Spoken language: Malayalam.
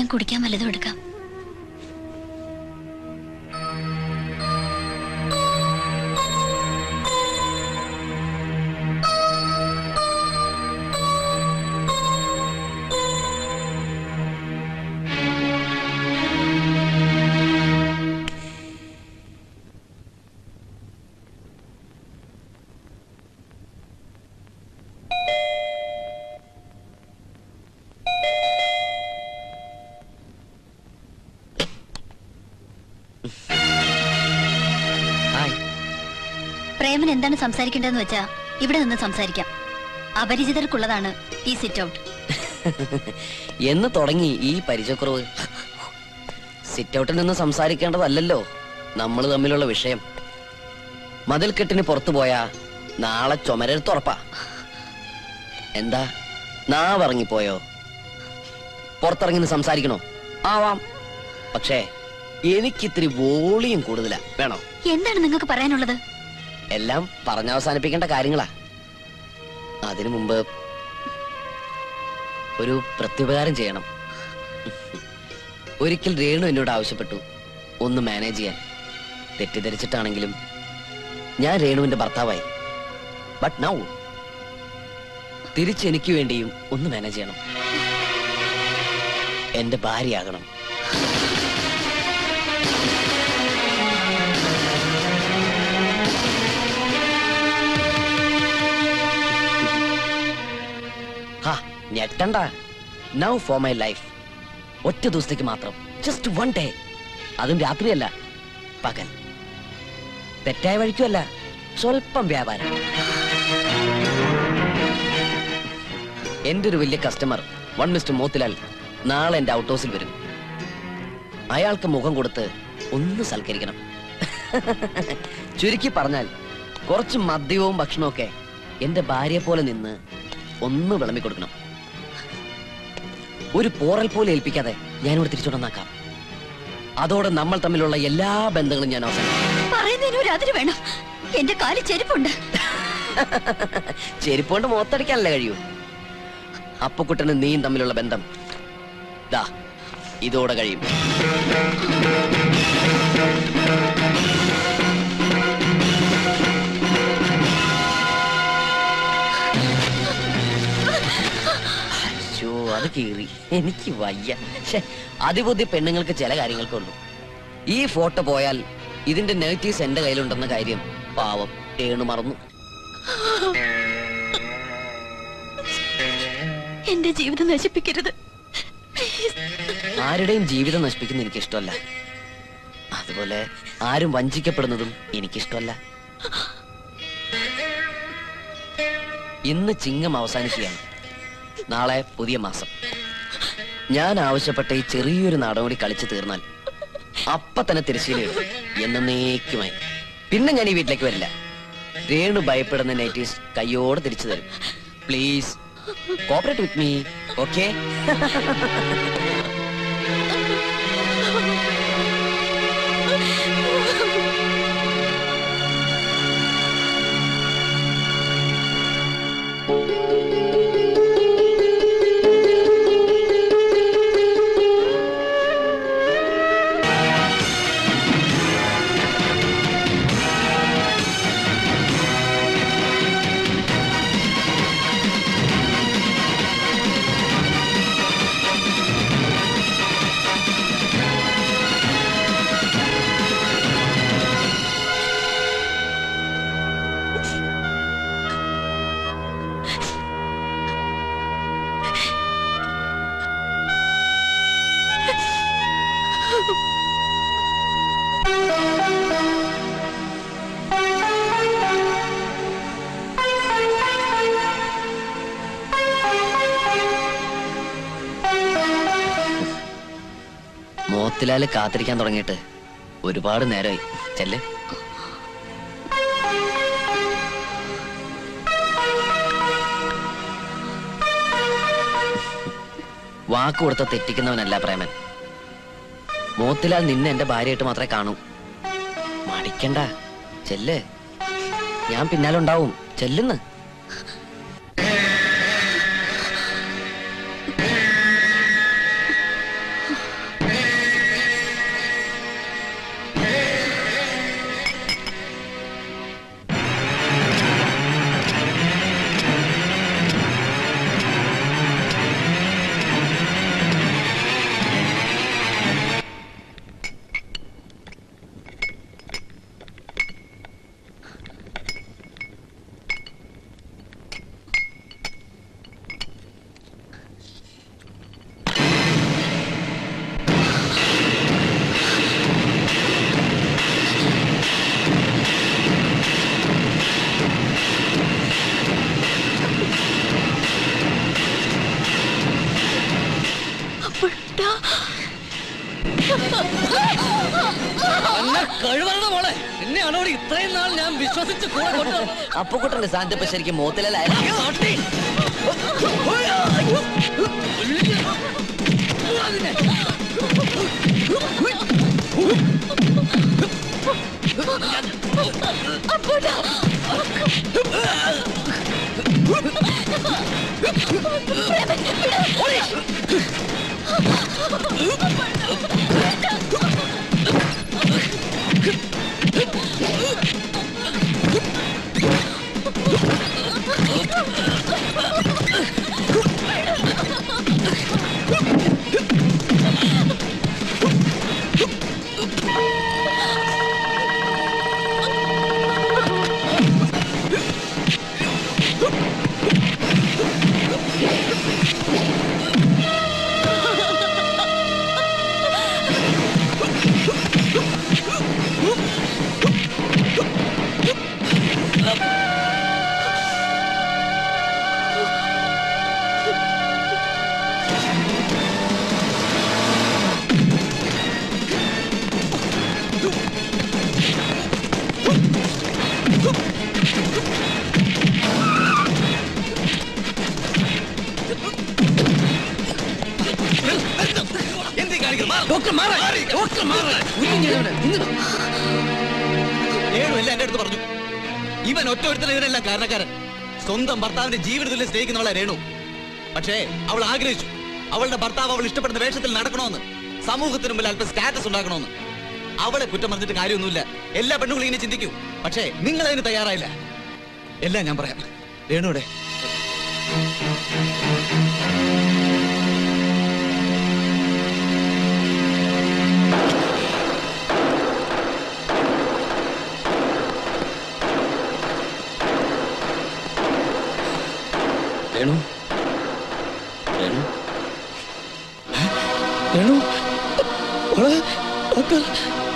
കുടിക്കാൻ വല്ലതും എടുക്കാം ഹായ് പ്രേമൻ എന്താണ് സംസാരിക്കേണ്ടതെന്ന് വെച്ചാ ഇവിടെ നിന്ന് സംസാരിക്കാം അപരിചിതർക്കുള്ളതാണ് ഈ സിറ്റ് ഔട്ട് എന്ന് തുടങ്ങി ഈ പരിചയക്കുറവ് സിറ്റ് ഔട്ടിൽ നിന്ന് സംസാരിക്കേണ്ടതല്ലല്ലോ നമ്മൾ തമ്മിലുള്ള വിഷയം മതിൽക്കെട്ടിന് പുറത്തു പോയാ നാളെ ചുമരെടുത്തുറപ്പാ എന്താ നാ പറഞ്ഞിപ്പോയോ പുറത്തിറങ്ങി നിന്ന് സംസാരിക്കണോ ആവാം പക്ഷേ എനിക്കിത്തിരി വോളിയും കൂടുതലാ വേണോ എന്താണ് നിങ്ങൾക്ക് പറയാനുള്ളത് എല്ലാം പറഞ്ഞവസാനിപ്പിക്കേണ്ട കാര്യങ്ങളാ അതിനു മുമ്പ് ഒരു പ്രത്യുപകാരം ചെയ്യണം ഒരിക്കൽ രേണു എന്നോട് ആവശ്യപ്പെട്ടു ഒന്ന് മാനേജ് ചെയ്യാൻ തെറ്റിദ്ധരിച്ചിട്ടാണെങ്കിലും ഞാൻ രേണുവിന്റെ ഭർത്താവായി ബട്ട് നൗ തിരിച്ച് എനിക്ക് വേണ്ടിയും ഒന്ന് മാനേജ് ചെയ്യണം എന്റെ ഭാര്യയാകണം ഹാ ഞെട്ടണ്ട നൗ ഫോർ മൈ ലൈഫ് ഒറ്റ ദിവസത്തേക്ക് മാത്രം ജസ്റ്റ് വൺ ഡേ അതും രാത്രിയല്ല പകൽ തെറ്റായ വഴിക്കുമല്ല സ്വല്പം വ്യാപാരം എന്റെ ഒരു വലിയ കസ്റ്റമർ വൺ മിസ്റ്റർ മോത്തിലാൽ നാളെ എന്റെ ഔട്ട് ഹൗസിൽ വരും അയാൾക്ക് മുഖം കൊടുത്ത് ഒന്ന് സൽക്കരിക്കണം ചുരുക്കി പറഞ്ഞാൽ കുറച്ച് മദ്യവും ഭക്ഷണവും ഒക്കെ എന്റെ ഭാര്യയെ പോലെ നിന്ന് ഒന്ന് വിളമ്പി കൊടുക്കണം ഒരു പോറൽ പോലെ ഏൽപ്പിക്കാതെ ഞാനിവിടെ തിരിച്ചുകൊണ്ടെന്നാക്കാം അതോടെ നമ്മൾ തമ്മിലുള്ള എല്ലാ ബന്ധങ്ങളും ഞാൻ അവസാനം പറയുന്നതിന് ഒരു അതിര് വേണം എന്റെ കാലിൽ ചെരുപ്പുണ്ട് ചെരുപ്പോണ്ട് മുഖത്തടിക്കാനല്ലേ കഴിയൂ അപ്പുക്കുട്ടനും നീയും തമ്മിലുള്ള ബന്ധം ദാ ഇതോടെ കഴിയും അയ്യോ അത് കീറി എനിക്ക് വയ്യ ശ്ശെ, അതിബുദ്ധി പെണ്ണുങ്ങൾക്ക് ചില കാര്യങ്ങൾക്കേ ഉള്ളൂ ഈ ഫോട്ടോ പോയാൽ ഇതിന്റെ നെഗറ്റീവ്സ് എന്റെ കയ്യിലുണ്ടെന്ന കാര്യം പാവം ഏണു മറന്നു എന്റെ ജീവിതം നശിപ്പിക്കരുത് ആരുടെയും ജീവിതം നശിപ്പിക്കുന്ന എനിക്ക് ഇഷ്ടമല്ല അതുപോലെ ആരും വഞ്ചിക്കപ്പെടുന്നതും എനിക്കിഷ്ടമല്ല ഇന്ന് ചിങ്ങം അവസാനിക്കുകയാണ് നാളെ പുതിയ മാസം ഞാൻ ആവശ്യപ്പെട്ട ഈ ചെറിയൊരു നാടകം കൂടി കളിച്ചു തീർന്നാൽ അപ്പൊ തന്നെ തിരശ്ശീലയിടും എന്നേക്കുമായി പിന്നെ ഞാൻ ഈ വീട്ടിലേക്ക് വരില്ല രേണു ഭയപ്പെടുന്ന നൈറ്റീസ് കയ്യോടെ തിരിച്ചു തരും please cooperate with me okay Motilal കാത്തിരിക്കാൻ തുടങ്ങിയിട്ട് ഒരുപാട് നേരമായി ചെല്ല് വാക്ക് കൊടുത്ത തെറ്റിക്കുന്നവനല്ല പ്രേമൻ മോത്തിലാൽ നിന്നെ എന്റെ ഭാര്യയായിട്ട് മാത്രമേ കാണൂ മടിക്കണ്ട ചെല്ല് ഞാൻ പിന്നാലെ ഉണ്ടാവും ചെല്ലുന്ന് അപ്പൂട്ടാ എന്നെ കഴിവറ മോളെ എന്നെയാണോ ഇത്രയും നാൾ ഞാൻ വിശ്വസിച്ച് കൂടെ കൊണ്ടുവന്നത് അപ്പുക്കുട്ടന്റെ സ്ഥാനത്ത് ഇപ്പൊ ശരിക്കും അപ്പൂട്ടാ ഏഴും എല്ലാം എന്റെ അടുത്ത് പറഞ്ഞു ഇവൻ ഒറ്റ ഒരുത്തരം ഇതിനെല്ലാം കാരണക്കാരൻ സ്വന്തം ഭർത്താവിന്റെ ജീവിതത്തിൽ സ്നേഹിക്കുന്നവളെ രേണു പക്ഷേ അവൾ ആഗ്രഹിച്ചു അവളുടെ ഭർത്താവ് അവൾ ഇഷ്ടപ്പെടുന്ന വേഷത്തിൽ നടക്കണമെന്ന് സമൂഹത്തിന് മുമ്പിൽ അല്പം സ്റ്റാറ്റസ് ഉണ്ടാക്കണമെന്ന് അവളെ കുറ്റം പറഞ്ഞിട്ട് കാര്യമൊന്നുമില്ല എല്ലാ പെണ്ണുങ്ങളും ഇങ്ങനെ ചിന്തിക്കൂ പക്ഷേ നിങ്ങൾ അതിന് തയ്യാറായില്ല എല്ലാം ഞാൻ പറയാം രേണുവിടെ രേണു രേണു രേണു മോളെ, ഡോക്ടർ